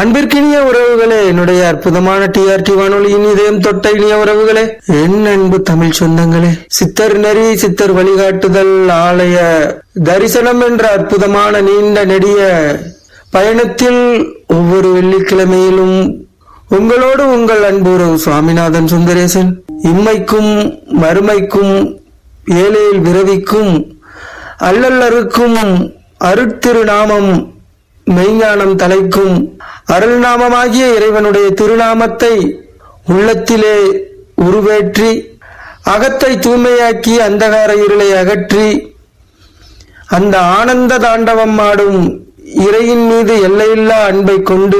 அன்பிற்கினிய உறவுகளே என்னுடைய அற்புதமான டிஆர்டி வானொலியின் இதயம் தொட்ட இனிய உறவுகளே என் அன்பு தமிழ் சொந்தங்களே சித்தர் நெறி சித்தர் வழிகாட்டுதல் ஆலய தரிசனம் என்ற அற்புதமான நீண்ட நெடிய பயணத்தில் ஒவ்வொரு வெள்ளிக்கிழமையிலும் உங்களோடு உங்கள் அன்புறவு சுவாமிநாதன் சுந்தரேசன் இம்மைக்கும் மறுமைக்கும் ஏழையில் விரவிக்கும் அல்லல்லருக்கும் அருட்திருநாமம் மெய்ஞானம் தலைக்கும் அருள்நாமமாகிய இறைவனுடைய திருநாமத்தை உள்ளத்திலே உருவேற்றி அகத்தை தூய்மையாக்கி அந்தகார இருளை அகற்றி அந்த ஆனந்த தாண்டவம் ஆடும் இறையின் மீது எல்லையில்லா அன்பை கொண்டு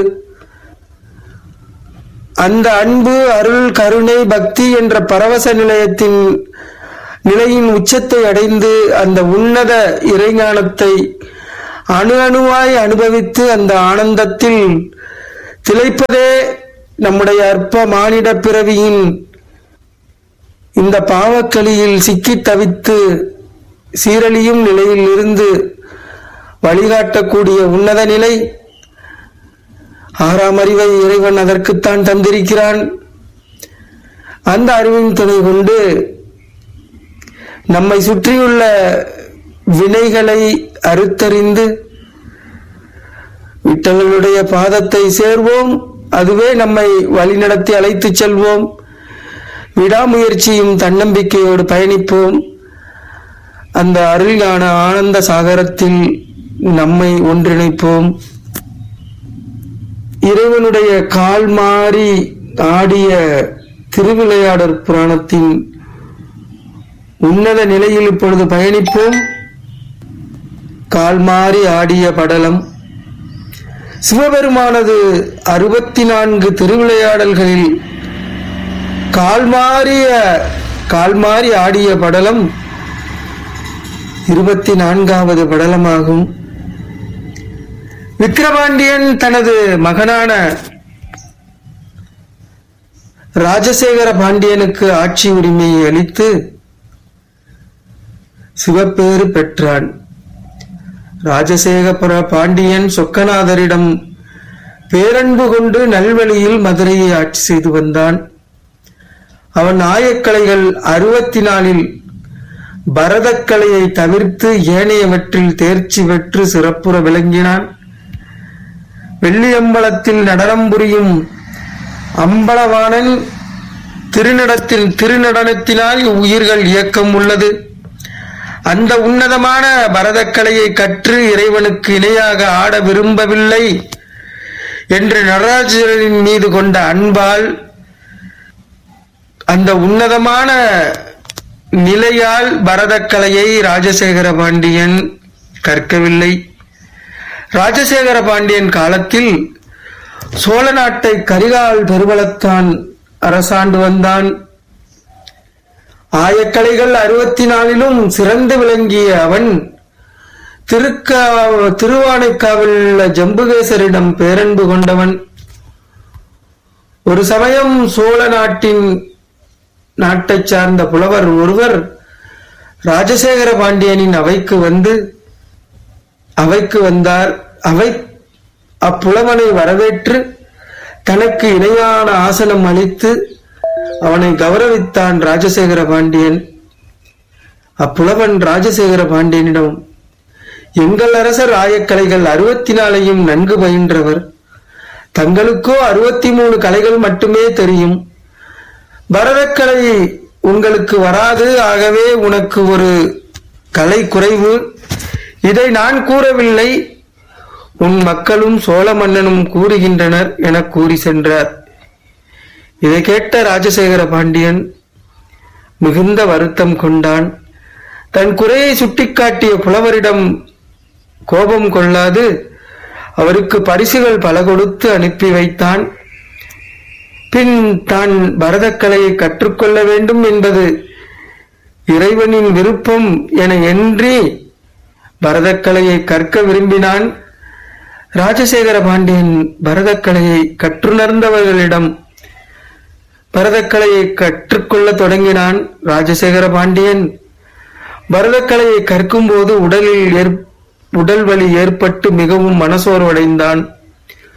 அந்த அன்பு அருள் கருணை பக்தி என்ற பரவச நிலையத்தின் நிலையின் உச்சத்தை அடைந்து அந்த உன்னத இறைஞானத்தை அணு அணுவாய் அனுபவித்து அந்த ஆனந்தத்தில் திளைப்பதே நம்முடைய அற்ப மானிட பிறவியின் இந்த பாவக்களியில் சிக்கித் தவித்து சீரழியும் நிலையில் இருந்து வழிகாட்டக்கூடிய உன்னத நிலை ஆறாம் அறிவை இறைவன் அதற்குத்தான் தந்திருக்கிறான் அந்த அறிவின் துணை கொண்டு நம்மை சுற்றியுள்ள வினைகளை அறுத்தறிந்து விட்டவர்களுடைய பாதத்தை சேர்வோம் அதுவே நம்மை வழிநடத்தி அழைத்துச் செல்வோம் விடாமுயற்சியும் தன்னம்பிக்கையோடு பயணிப்போம் அந்த அருளான ஆனந்த சாகரத்தில் நம்மை ஒன்றிணைப்போம் இறைவனுடைய கால் மாறி ஆடிய திருவிளையாடற் புராணத்தின் உன்னத நிலையில் இப்பொழுது பயணிப்போம் கால் மாறி ஆடிய படலம் சிவபெருமானது அறுபத்தி நான்கு திருவிளையாடல்களில் கால் மாறிய கால் மாறி ஆடிய படலம் இருபத்தி நான்காவது படலமாகும் விக்கிரபாண்டியன் தனது மகனான ராஜசேகர பாண்டியனுக்கு ஆட்சி உரிமையை அளித்து சிவப்பேறு பெற்றான் ராஜசேகர பாண்டியன் சொக்கநாதரிடம் பேரன்பு கொண்டு நல்வழியில் மதுரையை ஆட்சி செய்து வந்தான் அவன் ஆயக்கலைகள் அறுபத்தி நாலில் பரதக்கலையை தவிர்த்து ஏனையவற்றில் தேர்ச்சி பெற்று சிறப்புற விளங்கினான் வெள்ளியம்பலத்தில் நடனம் புரியும் அம்பலவாணன் திருநடத்தில் திருநடனத்தினால் உயிர்கள் இயக்கம் உள்ளது அந்த உன்னதமான பரதக்கலையை கற்று இறைவனுக்கு இணையாக ஆட விரும்பவில்லை என்று நடராஜரின் மீது கொண்ட அன்பால் அந்த உன்னதமான நிலையால் பரதக்கலையை ராஜசேகர பாண்டியன் கற்கவில்லை ராஜசேகர பாண்டியன் காலத்தில் சோழ நாட்டை கரிகால் பெருவளத்தான் அரசாண்டு வந்தான் ஆயக்கலைகள் அறுபத்தி நாலிலும் சிறந்து விளங்கிய அவன் திருக்கா திருவானைக்காவில் உள்ள ஜம்புகேசரிடம் பேரன்பு கொண்டவன் ஒரு சமயம் சோழ நாட்டின் நாட்டைச் சார்ந்த புலவர் ஒருவர் ராஜசேகர பாண்டியனின் அவைக்கு வந்து அவைக்கு வந்தார் அவை அப்புலவனை வரவேற்று தனக்கு இணையான ஆசனம் அளித்து அவனை கௌரவித்தான் ராஜசேகர பாண்டியன் அப்புலவன் ராஜசேகர பாண்டியனிடம் எங்கள் அரசர் ஆயக்கலைகள் அறுபத்தி நாலையும் நன்கு பயின்றவர் தங்களுக்கோ அறுபத்தி மூணு கலைகள் மட்டுமே தெரியும் பரதக்கலை உங்களுக்கு வராது ஆகவே உனக்கு ஒரு கலை குறைவு இதை நான் கூறவில்லை உன் மக்களும் சோழ மன்னனும் கூறுகின்றனர் என கூறி சென்றார் இதை கேட்ட ராஜசேகர பாண்டியன் மிகுந்த வருத்தம் கொண்டான் தன் குறையை சுட்டிக்காட்டிய புலவரிடம் கோபம் கொள்ளாது அவருக்கு பரிசுகள் பல கொடுத்து அனுப்பி வைத்தான் பின் தான் பரதக்கலையை கற்றுக்கொள்ள வேண்டும் என்பது இறைவனின் விருப்பம் என எண்ணி பரதக்கலையை கற்க விரும்பினான் ராஜசேகர பாண்டியன் பரதக்கலையை கற்றுணர்ந்தவர்களிடம் பரதக்கலையை கற்றுக்கொள்ள தொடங்கினான் ராஜசேகர பாண்டியன் பரதக்கலையை கற்கும்போது உடலில் ஏற் உடல் வலி ஏற்பட்டு மிகவும் மனசோர்வடைந்தான்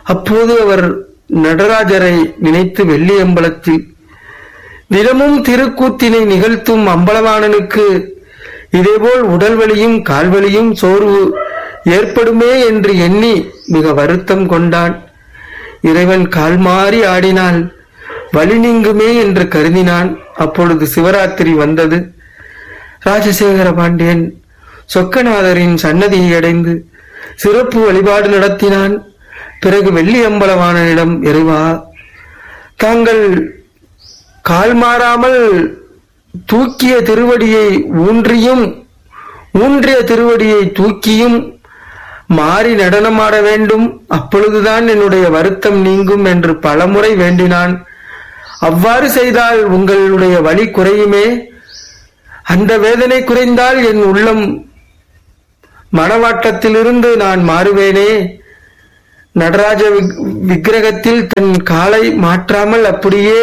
அப்போது அவர் நடராஜரை நினைத்து வெள்ளி அம்பலத்தில் தினமும் திருக்கூத்தினை நிகழ்த்தும் அம்பலவாணனுக்கு இதேபோல் உடல் வலியும் கால்வலியும் சோர்வு ஏற்படுமே என்று எண்ணி மிக வருத்தம் கொண்டான் இறைவன் கால் மாறி ஆடினால் வலி நீங்குமே என்று கருதினான் அப்பொழுது சிவராத்திரி வந்தது ராஜசேகர பாண்டியன் சொக்கநாதரின் சன்னதியை அடைந்து சிறப்பு வழிபாடு நடத்தினான் பிறகு வெள்ளி அம்பலவாணனிடம் இறைவா தாங்கள் கால் மாறாமல் தூக்கிய திருவடியை ஊன்றியும் ஊன்றிய திருவடியை தூக்கியும் மாறி நடனமாட வேண்டும் அப்பொழுதுதான் என்னுடைய வருத்தம் நீங்கும் என்று பலமுறை வேண்டினான் அவ்வாறு செய்தால் உங்களுடைய வழி குறையுமே அந்த வேதனை குறைந்தால் என் உள்ளம் மனவாட்டத்திலிருந்து நான் மாறுவேனே நடராஜ விக்- விக்கிரகத்தில் தன் காலை மாற்றாமல் அப்படியே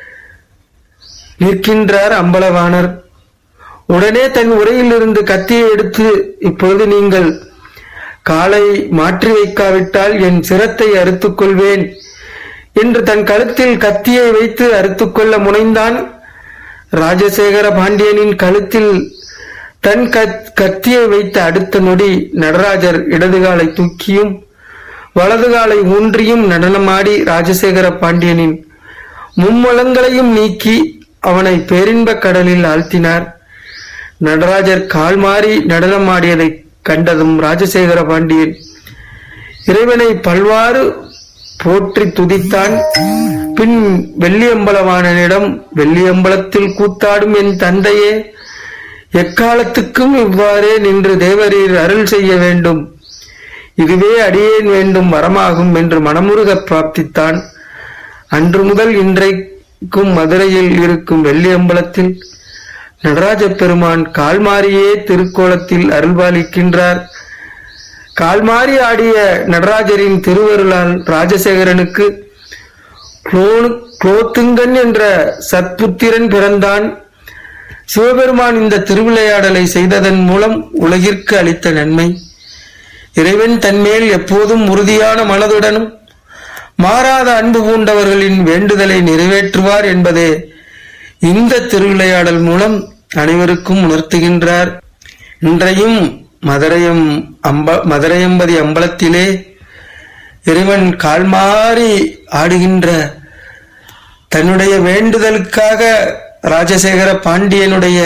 நிற்கின்றார் அம்பலவாணர் உடனே தன் உரையிலிருந்து கத்தியை எடுத்து இப்பொழுது நீங்கள் காலை மாற்றி வைக்காவிட்டால் என் சிரத்தை அறுத்துக் கொள்வேன் என்று தன் கழுத்தில் கத்தியை வைத்து அறுத்துக் கொள்ள முனைந்தான் ராஜசேகர பாண்டியனின் கழுத்தில் தன் கத்- கத்தியை வைத்த அடுத்த நொடி நடராஜர் இடதுகாலை தூக்கியும் வலதுகாலை ஊன்றியும் நடனமாடி ராஜசேகர பாண்டியனின் மும்மலங்களையும் நீக்கி அவனை பேரின்பக் கடலில் ஆழ்த்தினார் நடராஜர் கால் மாறி நடனமாடியதைக் கண்டதும் ராஜசேகர பாண்டியன் இறைவனை பல்வாறு போற்றி துதித்தான் பின் வெள்ளியம்பலவாணனிடம் வெள்ளியம்பலத்தில் கூத்தாடும் என் தந்தையே எக்காலத்துக்கும் இவ்வாறே நின்று தேவரீர் அருள் செய்ய வேண்டும் இதுவே அடியேன் வேண்டும் வரமாகும் என்று மனமுருக பிரார்த்தித்தான் அன்று முதல் இன்றைக்கும் மதுரையில் இருக்கும் வெள்ளியம்பலத்தில் நடராஜ பெருமான் கால்மாரியே திருக்கோலத்தில் அருள்பாலிக்கின்றார் கால்மாறி ஆடிய நடராஜரின் திருவருளால் ராஜசேகரனுக்கு குளோனு- குலோத்துங்கன் என்ற சத்புத்திரன் பிறந்தான் சிவபெருமான் இந்த திருவிளையாடலை செய்ததன் மூலம் உலகிற்கு அளித்த நன்மை இறைவன் தன்மேல் எப்போதும் உறுதியான மனதுடனும் மாறாத அன்பு பூண்டவர்களின் வேண்டுதலை நிறைவேற்றுவார் என்பதே இந்த திருவிளையாடல் மூலம் அனைவருக்கும் உணர்த்துகின்றார் இன்றையும் மதுரையம் அம்ப மதுரையம்பதி அம்பலத்திலே இறைவன் கால்மாறி ஆடுகின்ற தன்னுடைய வேண்டுதலுக்காக ராஜசேகர பாண்டியனுடைய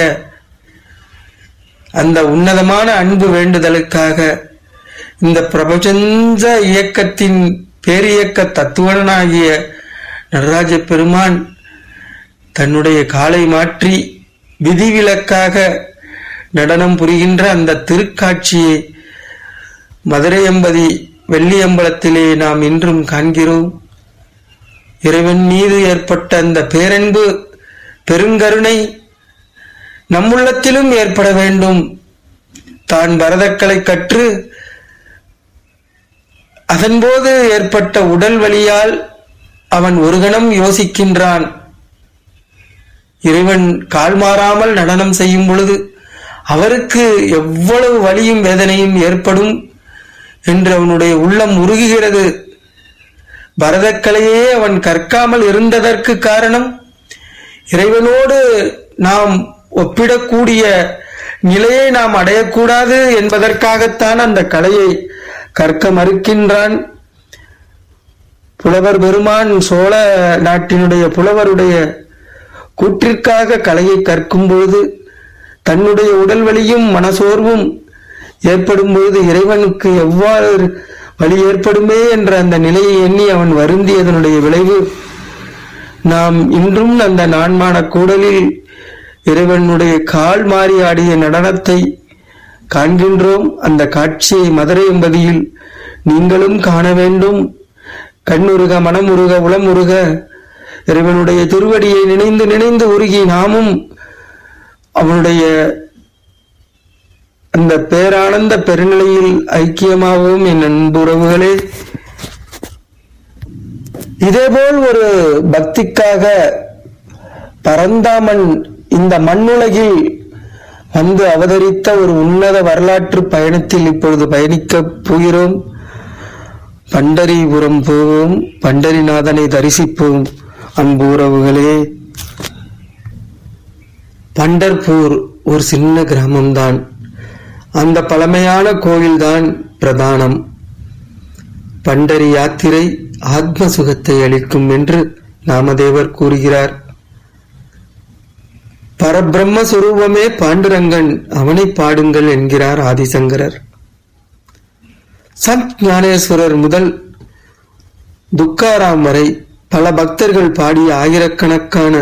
அந்த உன்னதமான அன்பு வேண்டுதலுக்காக இந்த பிரபஞ்ச இயக்கத்தின் பேரியக்க தத்துவனாகிய நடராஜ பெருமான் தன்னுடைய காலை மாற்றி விதிவிலக்காக நடனம் புரிகின்ற அந்த திருக்காட்சியை மதுரையம்பதி வெள்ளியம்பலத்திலே நாம் இன்றும் காண்கிறோம் இறைவன் மீது ஏற்பட்ட அந்த பேரன்பு பெருங்கருணை நம்முள்ளத்திலும் ஏற்பட வேண்டும் தான் பரதக்கலை கற்று அதன்போது ஏற்பட்ட உடல் வலியால் அவன் ஒரு கணம் யோசிக்கின்றான் இறைவன் கால் மாறாமல் நடனம் செய்யும் பொழுது அவருக்கு எவ்வளவு வலியும் வேதனையும் ஏற்படும் என்று அவனுடைய உள்ளம் உருகுகிறது பரதக்கலையே அவன் கற்காமல் இருந்ததற்கு காரணம் இறைவனோடு நாம் ஒப்பிடக்கூடிய நிலையை நாம் அடையக்கூடாது என்பதற்காகத்தான் அந்த கலையை கற்க மறுக்கின்றான் புலவர் பெருமான் சோழ நாட்டினுடைய புலவருடைய கூற்றிற்காக கலையை கற்கும் பொழுது தன்னுடைய உடல் வலியும் மனசோர்வும் ஏற்படும் பொழுது இறைவனுக்கு எவ்வாறு வலி ஏற்படுமே என்ற அந்த நிலையை எண்ணி அவன் வருந்தியதனுடைய விளைவு நாம் இன்றும் அந்த நான்மான கூடலில் இறைவனுடைய கால் மாறி ஆடிய நடனத்தை காண்கின்றோம் அந்த காட்சியை மதுரை எம்பதியில் நீங்களும் காண வேண்டும் கண்ணுருக மனமுருக உளமுருக இறைவனுடைய திருவடியை நினைந்து நினைந்து உருகி நாமும் அவனுடைய அந்த பேரானந்த பெருநிலையில் ஐக்கியமாகவும் என் அன்புறவுகளே இதேபோல் ஒரு பக்திக்காக பரந்தாமன் இந்த மண்ணுலகில் வந்து அவதரித்த ஒரு உன்னத வரலாற்று பயணத்தில் இப்பொழுது பயணிக்கப் போகிறோம் பண்டரிபுரம் போவோம் பண்டரிநாதனை தரிசிப்போம் அன்பு உறவுகளே பண்டர்பூர் ஒரு சின்ன கிராமம்தான் அந்த பழமையான கோயில்தான் பிரதானம் பண்டரி யாத்திரை ஆத்ம சுகத்தை அளிக்கும் என்று நாமதேவர் கூறுகிறார் பரபிரம்ம சுரூபமே பாண்டுரங்கன் அவனை பாடுங்கள் என்கிறார் ஆதிசங்கரர் சந்த் ஞானேஸ்வரர் முதல் துக்காராம் வரை பல பக்தர்கள் பாடிய ஆயிரக்கணக்கான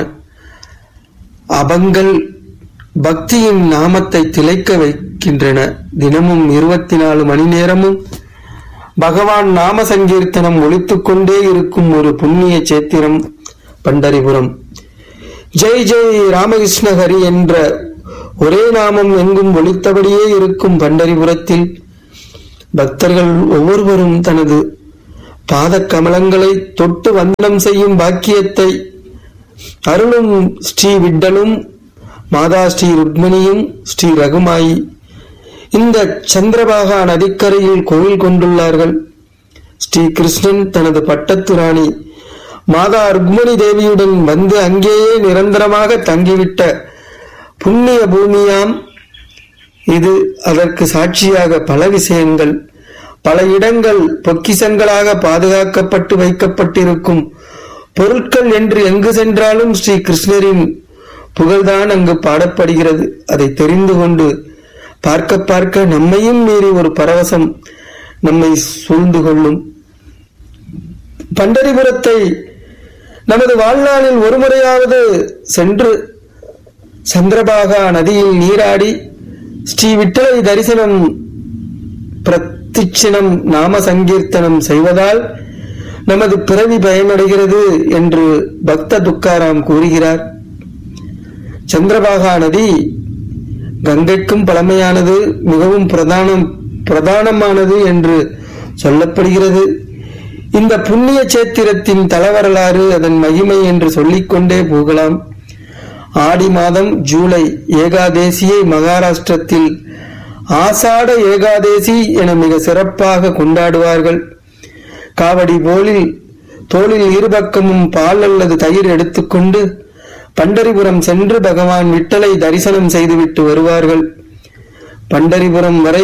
அபங்கள் பக்தியின் நாமத்தை திளைக்க வைக்கின்றன தினமும் இருபத்தி நாலு மணி நேரமும் பகவான் நாம சங்கீர்த்தனம் ஒழித்துக் கொண்டே இருக்கும் ஒரு புண்ணிய சேத்திரம் பண்டரிபுரம் ஜெய் ஜெய் ராமகிருஷ்ண ஹரி என்ற ஒரே நாமம் எங்கும் ஒழித்தபடியே இருக்கும் பண்டரிபுரத்தில் பக்தர்கள் ஒவ்வொருவரும் தனது பாத கமலங்களை தொட்டு வந்தனம் செய்யும் பாக்கியத்தை அருளும் ஸ்ரீ விட்டலும் மாதா ஸ்ரீ ருக்மணியும் ஸ்ரீ ரகுமாயி இந்த சந்திரபாகா நதிக்கரையில் கோவில் கொண்டுள்ளார்கள் ஸ்ரீ கிருஷ்ணன் தனது பட்டத்து ராணி மாதா ருக்மணி தேவியுடன் வந்து அங்கேயே நிரந்தரமாக தங்கிவிட்ட புண்ணிய பூமியாம் இது அதற்கு சாட்சியாக பல விஷயங்கள் பல இடங்கள் பொக்கிசங்களாக பாதுகாக்கப்பட்டு வைக்கப்பட்டிருக்கும் பொருட்கள் என்று எங்கு சென்றாலும் ஸ்ரீ கிருஷ்ணரின் புகழ்தான் அங்கு பாடப்படுகிறது அதை தெரிந்து கொண்டு பார்க்க பார்க்க நம்மையும் மீறி ஒரு பரவசம் நம்மை சூழ்ந்து கொள்ளும் பண்டரிபுரத்தை நமது வாழ்நாளில் ஒருமுறையாவது சென்று சந்திரபாகா நதியில் நீராடி ஸ்ரீ விட்டலை தரிசனம் பிரத்திச்சினம் நாம சங்கீர்த்தனம் செய்வதால் நமது பிறவி பயனடைகிறது என்று பக்த துக்காராம் கூறுகிறார் சந்திரபாகா நதி கங்கைக்கும் பழமையானது மிகவும் பிரதானம் பிரதானமானது என்று சொல்லப்படுகிறது இந்த புண்ணிய சேத்திரத்தின் தலவரலாறு அதன் மகிமை என்று சொல்லிக்கொண்டே போகலாம் ஆடி மாதம் ஜூலை ஏகாதேசியை மகாராஷ்டிரத்தில் ஆசாட ஏகாதேசி என மிக சிறப்பாக கொண்டாடுவார்கள் காவடி போலில் தோளில் இருபக்கமும் பால் அல்லது தயிர் எடுத்துக்கொண்டு பண்டரிபுரம் சென்று பகவான் விட்டலை தரிசனம் செய்துவிட்டு வருவார்கள் பண்டரிபுரம் வரை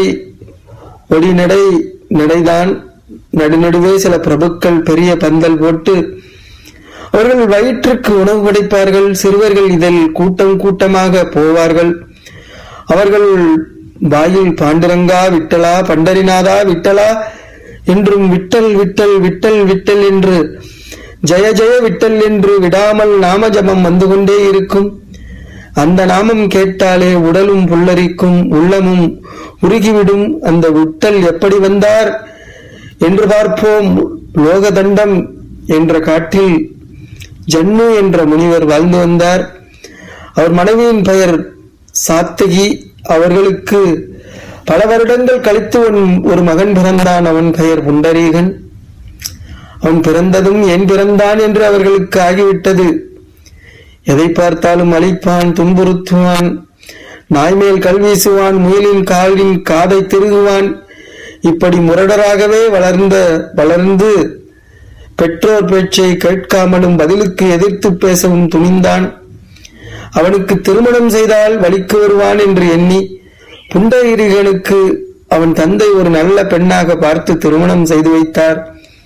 ஒடிநடை நடைதான் நடுநடுவே சில பிரபுக்கள் பெரிய பந்தல் போட்டு அவர்கள் வயிற்றுக்கு உணவு படைப்பார்கள் சிறுவர்கள் இதில் கூட்டம் கூட்டமாக போவார்கள் அவர்கள் வாயில் பாண்டுரங்கா விட்டலா பண்டரிநாதா விட்டலா என்றும் விட்டல் விட்டல் விட்டல் விட்டல் என்று ஜெய ஜெய விட்டல் என்று விடாமல் நாம ஜபம் வந்து கொண்டே இருக்கும் அந்த நாமம் கேட்டாலே உடலும் புல்லரிக்கும் உள்ளமும் உருகிவிடும் அந்த விட்டல் எப்படி வந்தார் என்று பார்ப்போம் லோகதண்டம் என்ற காட்டில் ஜன்னு என்ற முனிவர் வாழ்ந்து வந்தார் அவர் மனைவியின் பெயர் சாத்தகி அவர்களுக்கு பல வருடங்கள் கழித்து ஒரு மகன் பிறந்தான் அவன் பெயர் புண்டரீகன் அவன் பிறந்ததும் ஏன் பிறந்தான் என்று அவர்களுக்கு ஆகிவிட்டது எதை பார்த்தாலும் அழிப்பான் துன்புறுத்துவான் நாய்மேல் கல் வீசுவான் முயலின் காலின் காதை திருகுவான் இப்படி முரடராகவே வளர்ந்த வளர்ந்து பெற்றோர் பேச்சை கேட்காமலும் பதிலுக்கு எதிர்த்து பேசவும் துணிந்தான் அவனுக்கு திருமணம் செய்தால் வலிக்கு வருவான் என்று எண்ணி புண்டகிரிகளுக்கு அவன் தந்தை ஒரு நல்ல பெண்ணாக பார்த்து திருமணம் செய்து வைத்தார்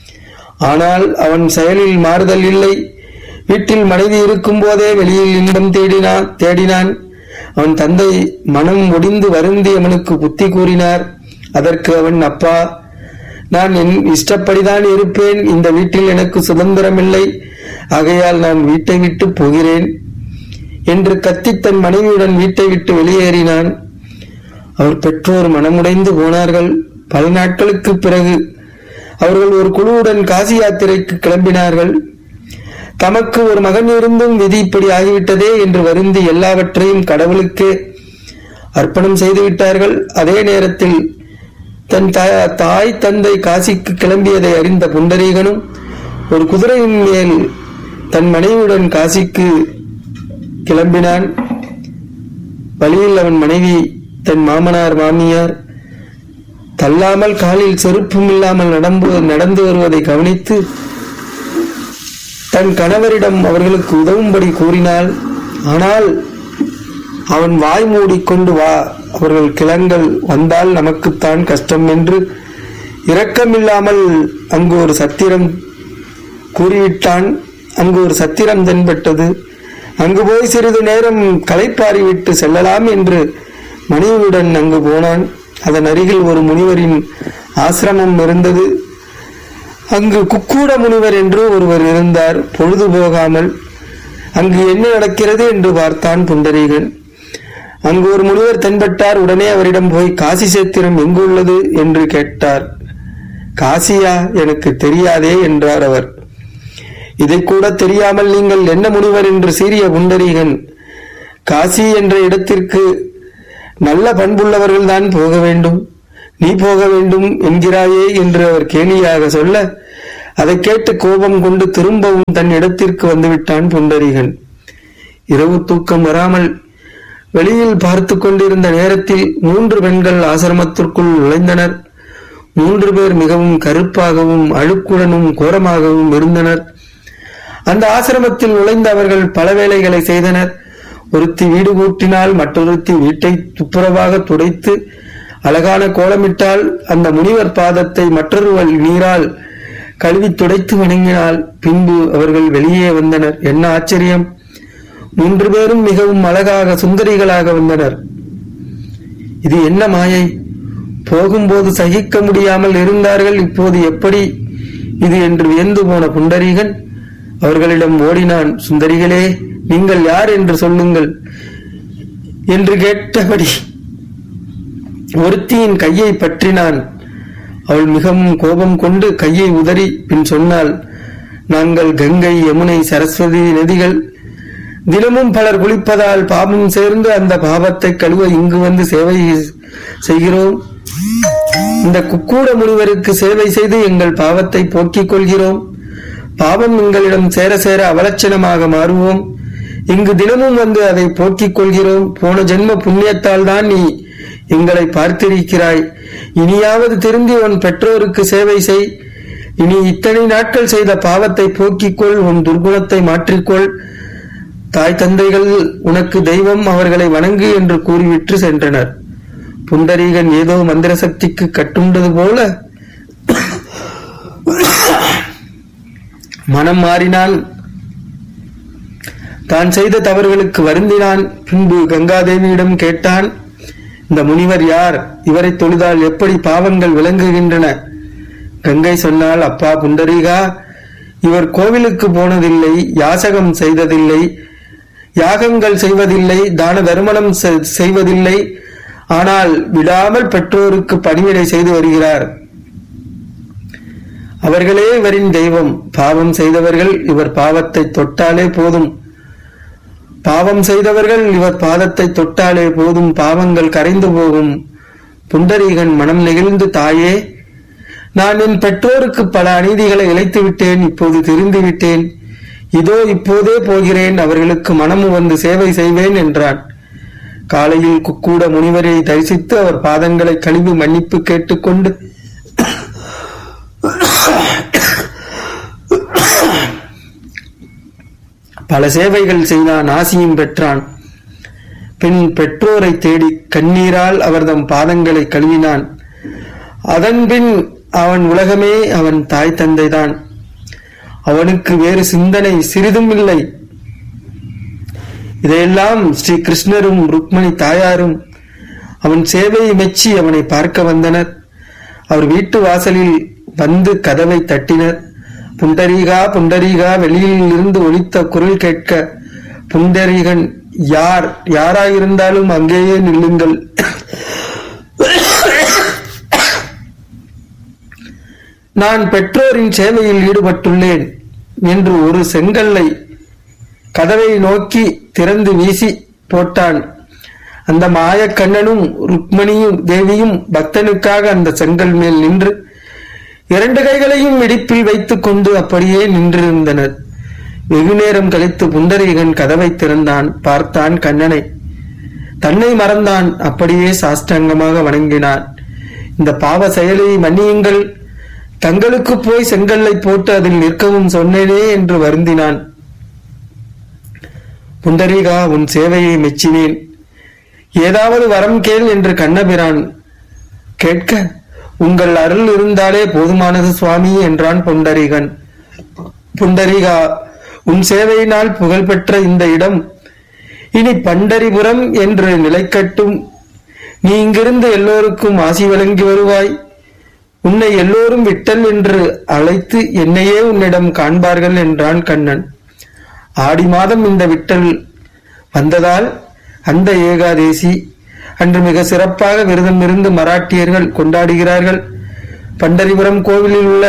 ஆனால் அவன் செயலில் மாறுதல் இல்லை வீட்டில் மனைவி இருக்கும் போதே வெளியில் இன்பம் தேடினான் தேடினான் அவன் தந்தை மனம் ஒடிந்து வருந்தி அவனுக்கு புத்தி கூறினார் அதற்கு அவன் அப்பா நான் என் இஷ்டப்படிதான் இருப்பேன் இந்த வீட்டில் எனக்கு சுதந்திரம் இல்லை ஆகையால் நான் வீட்டை விட்டு போகிறேன் என்று கத்தி தன் மனைவியுடன் வீட்டை விட்டு வெளியேறினான் அவர் பெற்றோர் மனமுடைந்து போனார்கள் பல நாட்களுக்கு பிறகு அவர்கள் ஒரு குழுவுடன் காசி யாத்திரைக்கு கிளம்பினார்கள் தமக்கு ஒரு மகன் இருந்தும் விதி இப்படி ஆகிவிட்டதே என்று வருந்தி எல்லாவற்றையும் கடவுளுக்கே அர்ப்பணம் செய்து விட்டார்கள் அதே நேரத்தில் தன் தாய் தந்தை காசிக்கு கிளம்பியதை அறிந்த புண்டரீகனும் ஒரு குதிரையின் மேல் தன் மனைவியுடன் காசிக்கு கிளம்பினான் வழியில் அவன் மனைவி தன் மாமனார் மாமியார் தள்ளாமல் காலில் செருப்பும் இல்லாமல் நடந்து நடந்து வருவதை கவனித்து தன் கணவரிடம் அவர்களுக்கு உதவும்படி கூறினாள் ஆனால் அவன் வாய் மூடிக்கொண்டு வா அவர்கள் கிளங்கள் வந்தால் நமக்குத்தான் கஷ்டம் என்று இரக்கமில்லாமல் அங்கு ஒரு சத்திரம் கூறிவிட்டான் அங்கு ஒரு சத்திரம் தென்பட்டது அங்கு போய் சிறிது நேரம் களைப்பாரி விட்டு செல்லலாம் என்று மனைவியுடன் அங்கு போனான் அதன் அருகில் ஒரு முனிவரின் ஆசிரமம் இருந்தது அங்கு குக்கூட முனிவர் என்று ஒருவர் இருந்தார் பொழுது போகாமல் அங்கு என்ன நடக்கிறது என்று பார்த்தான் புண்டரீகன் அங்கு ஒரு முனிவர் தென்பட்டார் உடனே அவரிடம் போய் காசி சேத்திரம் எங்கு உள்ளது என்று கேட்டார் காசியா எனக்கு தெரியாதே என்றார் அவர் இதை கூட தெரியாமல் நீங்கள் என்ன முனிவர் என்று சீரிய புண்டரீகன் காசி என்ற இடத்திற்கு நல்ல பண்புள்ளவர்கள் தான் போக வேண்டும் நீ போக வேண்டும் என்கிறாயே என்று அவர் கேலியாக சொல்ல அதை கேட்டு கோபம் கொண்டு திரும்பவும் தன் இடத்திற்கு வந்துவிட்டான் புண்டரீகன் இரவு தூக்கம் வராமல் வெளியில் பார்த்து கொண்டிருந்த நேரத்தில் மூன்று பெண்கள் ஆசிரமத்திற்குள் நுழைந்தனர் மூன்று பேர் மிகவும் கருப்பாகவும் அழுக்குடனும் கோரமாகவும் இருந்தனர் அந்த ஆசிரமத்தில் நுழைந்த அவர்கள் பல வேலைகளை செய்தனர் ஒருத்தி வீடு கூட்டினால் மற்றொருத்தி வீட்டை துப்புரவாக துடைத்து அழகான கோலமிட்டால் அந்த முனிவர் பாதத்தை மற்றொருவள் நீரால் கழுவி துடைத்து வணங்கினால் பின்பு அவர்கள் வெளியே வந்தனர் என்ன ஆச்சரியம் மூன்று பேரும் மிகவும் அழகாக சுந்தரிகளாக வந்தனர் இது என்ன மாயை போகும்போது சகிக்க முடியாமல் இருந்தார்கள் இப்போது எப்படி இது என்று வியந்து போன புண்டரீகன் அவர்களிடம் ஓடினான் சுந்தரிகளே நீங்கள் யார் என்று சொல்லுங்கள் என்று கேட்டபடி ஒருத்தியின் கையை பற்றினான் அவள் மிகவும் கோபம் கொண்டு கையை உதறி பின் சொன்னாள் நாங்கள் கங்கை யமுனை சரஸ்வதி நதிகள் தினமும் பலர் குளிப்பதால் பாவம் சேர்ந்து அந்த பாவத்தை கழுவ இங்கு வந்து சேவை செய்கிறோம் இந்த குக்கூட முனிவருக்கு சேவை செய்து எங்கள் பாவத்தை போக்கிக் கொள்கிறோம் பாவம் எங்களிடம் சேர சேர அவலட்சணமாக மாறுவோம் இங்கு தினமும் வந்து அதை போக்கிக் கொள்கிறோம் போன ஜென்ம புண்ணியத்தால் தான் நீ எங்களை பார்த்திருக்கிறாய் இனியாவது திருந்தி உன் பெற்றோருக்கு சேவை செய் இனி இத்தனை நாட்கள் செய்த பாவத்தை போக்கிக்கொள் உன் துர்குணத்தை மாற்றிக்கொள் தாய் தந்தைகள் உனக்கு தெய்வம் அவர்களை வணங்கு என்று கூறிவிட்டு சென்றனர் புண்டரீகன் ஏதோ மந்திர சக்திக்கு கட்டுண்டது போல மனம் மாறினான் தான் செய்த தவறுகளுக்கு வருந்தினான் பின்பு கங்காதேவியிடம் கேட்டான் இந்த முனிவர் யார் இவரை தொழுதால் எப்படி பாவங்கள் விளங்குகின்றன கங்கை சொன்னால் அப்பா புண்டரீகா இவர் கோவிலுக்கு போனதில்லை யாசகம் செய்ததில்லை யாகங்கள் செய்வதில்லை தான தருமணம் செ- செய்வதில்லை ஆனால் விடாமல் பெற்றோருக்கு பணிவிடை செய்து வருகிறார் அவர்களே இவரின் தெய்வம் பாவம் செய்தவர்கள் இவர் பாவத்தை தொட்டாலே போதும் பாவம் செய்தவர்கள் இவர் பாதத்தை தொட்டாலே போதும் பாவங்கள் கரைந்து போகும் புண்டரீகன் மனம் நெகிழ்ந்து தாயே நான் என் பெற்றோருக்கு பல அநீதிகளை இழைத்து விட்டேன் இப்போது திரிந்து விட்டேன் இதோ இப்போதே போகிறேன் அவர்களுக்கு மனமு வந்து சேவை செய்வேன் என்றான் காலையில் குக்கூட முனிவரை தரிசித்து அவர் பாதங்களை கழுவி மன்னிப்பு கேட்டுக்கொண்டு பல சேவைகள் செய்தான் ஆசியும் பெற்றான் பின் பெற்றோரை தேடி கண்ணீரால் அவர்தம் பாதங்களை கழுவினான் அதன்பின் அவன் உலகமே அவன் தாய் தந்தைதான் அவனுக்கு வேறு சிந்தனை சிறிதும் இல்லை இதையெல்லாம் ஸ்ரீ கிருஷ்ணரும் ருக்மணி தாயாரும் அவன் சேவையை மெச்சி அவனை பார்க்க வந்தனர் அவர் வீட்டு வாசலில் வந்து கதவை தட்டினர் புண்டரீகா புண்டரீகா வெளியில் இருந்து ஒலித்த குரல் கேட்க புண்டரீகன் யார் யாராயிருந்தாலும் அங்கேயே நில்லுங்கள் நான் பெற்றோரின் சேவையில் ஈடுபட்டுள்ளேன் என்று ஒரு செங்கல்லை கதவை நோக்கி திறந்து வீசி போட்டான் அந்த மாயக்கண்ணனும் ருக்மணியும் தேவியும் பக்தனுக்காக அந்த செங்கல் மேல் நின்று இரண்டு கைகளையும் இடிப்பில் வைத்துக் கொண்டு அப்படியே நின்றிருந்தனர் வெகு நேரம் கழித்து புண்டரீகன் கதவை திறந்தான் பார்த்தான் கண்ணனை தன்னை மறந்தான் அப்படியே சாஷ்டாங்கமாக வணங்கினான் இந்த பாவ செயலை மன்னியுங்கள் தங்களுக்கு போய் செங்கல்லை போட்டு அதில் நிற்கவும் சொன்னேனே என்று வருந்தினான் புண்டரீகா உன் சேவையை மெச்சினேன் ஏதாவது வரம் கேள் என்று கண்ணபிரான் கேட்க உங்கள் அருள் இருந்தாலே போதுமானது சுவாமி என்றான் புண்டரீகன் புண்டரீகா உன் சேவையினால் புகழ்பெற்ற இந்த இடம் இனி பண்டரிபுரம் என்று நிலைக்கட்டும் நீ இங்கிருந்து எல்லோருக்கும் ஆசி வழங்கி வருவாய் உன்னை எல்லோரும் விட்டல் என்று அழைத்து என்னையே உன்னிடம் காண்பார்கள் என்றான் கண்ணன் ஆடி மாதம் இந்த விட்டல் வந்ததால் அந்த ஏகாதேசி அன்று மிக சிறப்பாக விரதம் இருந்து மராட்டியர்கள் கொண்டாடுகிறார்கள் பண்டரிபுரம் கோவிலில் உள்ள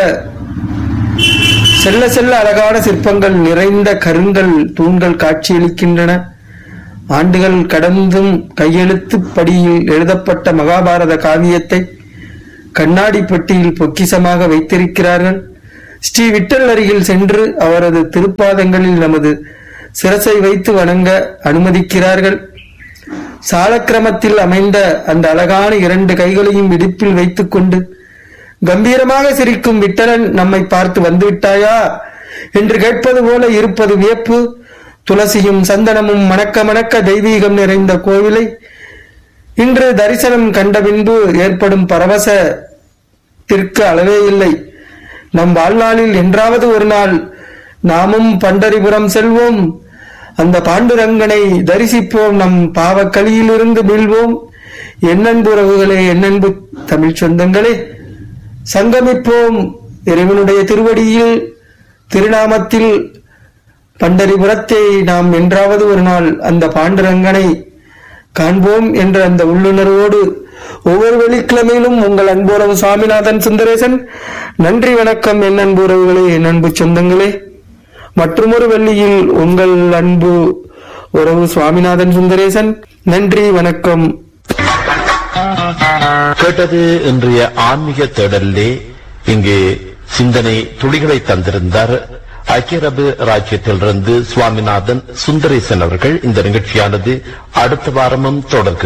செல்ல செல்ல அழகான சிற்பங்கள் நிறைந்த கருங்கல் தூண்கள் காட்சியளிக்கின்றன ஆண்டுகள் கடந்தும் கையெழுத்து படியில் எழுதப்பட்ட மகாபாரத காவியத்தை கண்ணாடி பெட்டியில் பொக்கிசமாக வைத்திருக்கிறார்கள் ஸ்ரீ விட்டல் அருகில் சென்று அவரது திருப்பாதங்களில் நமது சிரசை வைத்து வணங்க அனுமதிக்கிறார்கள் சாலக்கிரமத்தில் அமைந்த அந்த அழகான இரண்டு கைகளையும் இடுப்பில் வைத்துக் கொண்டு கம்பீரமாக சிரிக்கும் விட்டலன் நம்மை பார்த்து வந்துவிட்டாயா என்று கேட்பது போல இருப்பது வியப்பு துளசியும் சந்தனமும் மணக்க மணக்க தெய்வீகம் நிறைந்த கோவிலை இன்று தரிசனம் கண்ட பின்பு ஏற்படும் பரவசத்திற்கு அளவே இல்லை நம் வாழ்நாளில் என்றாவது ஒரு நாள் நாமும் பண்டரிபுரம் செல்வோம் அந்த பாண்டுரங்கனை தரிசிப்போம் நம் பாவக்கலியிலிருந்து மீள்வோம் என்னன்பு உறவுகளே என்னன்பு தமிழ் சொந்தங்களே சங்கமிப்போம் இறைவனுடைய திருவடியில் திருநாமத்தில் பண்டரிபுரத்தை நாம் என்றாவது ஒரு நாள் அந்த பாண்டுரங்கனை காண்போம் என்ற அந்த உள்ளுணர்வோடு ஒவ்வொரு வெள்ளிக்கிழமையிலும் உங்கள் அன்புறவு சுவாமிநாதன் சுந்தரேசன் நன்றி வணக்கம் என் அன்பு உறவுகளே என் அன்பு சொந்தங்களே மற்றொரு வெள்ளியில் உங்கள் அன்பு உறவு சுவாமிநாதன் சுந்தரேசன் நன்றி வணக்கம் கேட்டது இன்றைய ஆன்மீக தேடலிலே இங்கு சிந்தனை துளிகளை தந்திருந்தார் ஐக்கிய அரபு ராஜ்யத்திலிருந்து சுவாமிநாதன் சுந்தரேசன் அவர்கள் இந்த நிகழ்ச்சியானது அடுத்த வாரமும் தொடர்கிறது